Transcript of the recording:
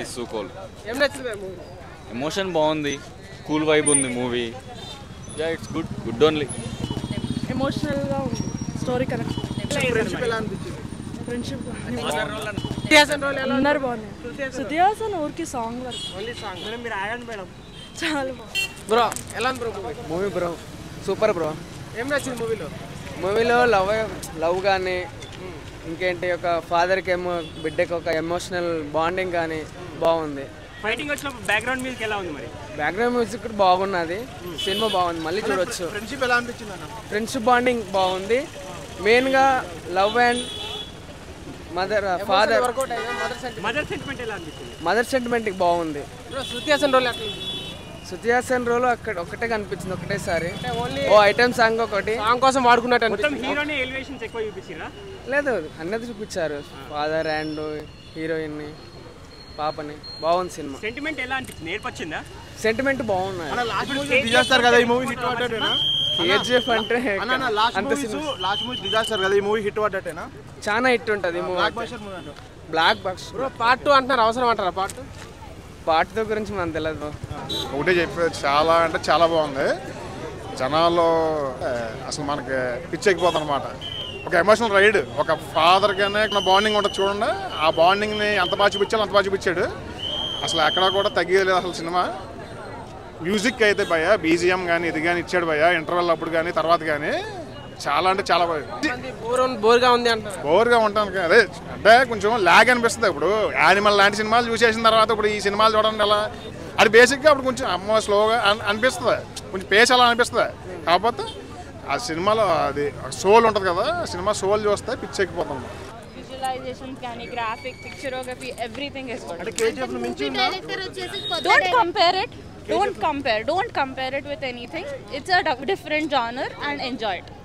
సూకోల్ ఏం నచ్చింది movie emotion బాగుంది కూల్ వైబ్ ఉంది movie yeah it's good good only ఎమోషనల్గా ఉంది స్టోరీ కనెక్ట్ ఫ్రెండ్షిప్ ఎలా అనిపించింది ఫ్రెండ్షిప్ ఇతిహాసం రోల్ ఎలా అందరు బాగున్నాయి శృతిహాసన్ ఊరికి సాంగ్ వరకు ఓన్లీ సాంగ్ మేడం మీరు ఆగండి మేడం చాలా బాగుంది బ్రో ఎలా ఉంది bro movie movie bro super bro ఏం నచ్చింది మూవీలో మూవీలో లవ్ లవ్ కానీ ఇంకేంటి ఒక ఫాదర్కి ఏమో బిడ్డకి ఒక ఎమోషనల్ బాండింగ్ కానీ బాగుంది ఫైటింగ్ వచ్చినప్పుడు బ్యాక్గ్రౌండ్ మ్యూజిక్ ఎలా ఉంది మరి బ్యాక్గ్రౌండ్ మ్యూజిక్ కూడా బాగున్నది సినిమా బాగుంది మళ్ళీ చూడొచ్చు ఫ్రెండ్షిప్ ఎలా అనిపించింది అన్న ఫ్రెండ్షిప్ బాండింగ్ బాగుంది మెయిన్గా love and mother father work out అయ్యా మదర్ సెంటి మదర్ సెంటిమెంట్ ఎలా అనిపించింది మదర్ సెంటిమెంట్ బాగుంది బ్రో శృతి హాసన్ రోల్ ఎట్లా ఉంది? శృతిహాసన్ రోల్ అక్కడ ఒకటే కనిపించింది ఒకటేసారి అంటే ఓన్లీ ఓ ఐటమ్ సాంగ్ ఒకటి సాంగ్ కోసం వాడుకున్నట్టు మొత్తం అనిపించింది హీరోనే ఎలివేషన్స్ ఎక్కువ చూపించిరా లేదు అన్నది చూపించారు ఫాదర్ అండ్ హీరోయిన్ని పాపని బాగుంది సినిమా సెంటిమెంట్ ఎలా అనిపించింది నేర్పొచ్చిందా సెంటిమెంట్ బాగున్నాయి లాస్ట్ మూవీ డిజాస్టర్ కదా ఈ మూవీ హిట్ పడ్డట్టేనా కేజీఎఫ్ అంటే అన్న లాస్ట్ అంత మూవీస్ లాస్ట్ మూవీ డిజాస్టర్ కదా ఈ మూవీ హిట్ పడ్డట్టేనా చాలా హిట్ ఉంటుంది బ్లాక్ బస్టర్ మూవీ అంటారు black box bro part two అంటున్నారు అవసరం అంటారా పార్ట్ టూ పాటతో గురించి మనకు తెలియదు bro. ఒకటే చెప్పే చాలా అంటే చాలా బాగుంది జనాల్లో ఆ, అసలు మనకి పిచ్చెక్కిపోతుంది అనమాట ఒక ఎమోషనల్ రైడ్ ఒక ఫాదర్ కానీ బాండింగ్ ఉంటుంది చూడండి ఆ బాండింగ్ని ఎంత బాగా చూపించాలో అంత బాగా చూపించాడు అసలు ఎక్కడా కూడా తగ్గలేదు అసలు సినిమా మ్యూజిక్ అయితే భయ బీజిఎం కానీ ఇది కానీ ఇచ్చాడు భయ ఇంటర్వెల్ అప్పుడు కానీ తర్వాత కానీ చాలా అంటే చాలా బాగా బోర్ బోర్గా ఉంది అంటారు బోర్గా ఉంటాను అదే అంటే కొంచెం లాగ్ అనిపిస్తుంది ఇప్పుడు యానిమల్ లాంటి సినిమాలు చూసేసిన తర్వాత ఇప్పుడు ఈ సినిమాలు చూడండి ఎలా అది బేసిక్గా అప్పుడు కొంచెం అమ్మ స్లోగా అన్- అనిపిస్తుంది కొంచెం పేస్ అలా అనిపిస్తుంది కాకపోతే ఆ సినిమాలో అది సోల్ ఉంటుంది కదా ఆ సినిమా సోల్ చూస్తే పిచ్చి ఎక్కిపోతుంది విజువలైజేషన్స్ కానీ graphic picturography everything is good అంటే కేజీఎఫ్ మించి ఉందా don't compare it don't compare don't compare it with anything it's a different genre and enjoy it